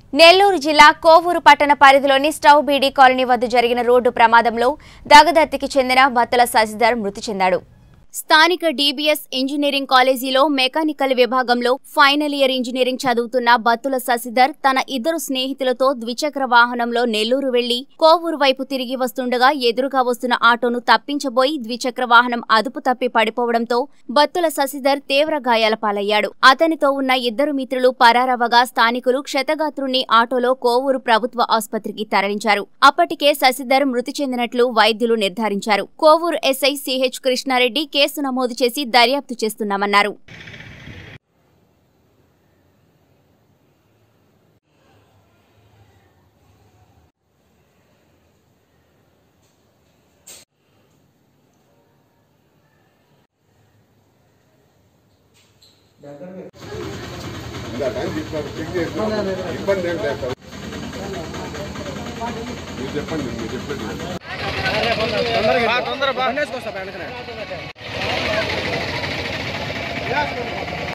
నెల్లూరు జిల్లా కోవూరు పట్టణ పరిధిలోని స్టవ్ బీడీ కాలనీ వద్ద జరిగిన రోడ్డు ప్రమాదంలో దగదత్తికి చెందిన బత్తల శశిధర్ మృతి చెందాడు స్థానిక డీబీఎస్ ఇంజనీరింగ్ కాలేజీలో మెకానికల్ విభాగంలో ఫైనల్ ఇయర్ ఇంజనీరింగ్ చదువుతున్న బత్తుల శశిధర్ తన ఇద్దరు స్నేహితులతో ద్విచక్ర వాహనంలో నెల్లూరు వెళ్లి కోవూరు వైపు తిరిగి వస్తుండగా ఎదురుగా వస్తున్న ఆటోను తప్పించబోయి ద్విచక్ర వాహనం అదుపు తప్పి పడిపోవడంతో బత్తుల శశిధర్ తీవ్ర గాయాల పాలయ్యాడు అతనితో ఉన్న ఇద్దరు మిత్రులు పరారవగా స్థానికులు క్షతగాత్రుణ్ణి ఆటోలో కోవూరు ప్రభుత్వ ఆసుపత్రికి తరలించారు అప్పటికే శశిధర్ మృతి చెందినట్లు వైద్యులు నిర్ధారించారు Kovur SI CH Krishna Reddy case నమోదు చేసి దర్యాప్తు చేస్తున్నామన్నారు ఇంకా టైం తీసుకున్నారు చెక్ చేసిన ఇబ్బంది ఏం లేదు సార్ మీరు చెప్పండి మీరు చెప్పండి తొందరగా తొందరగా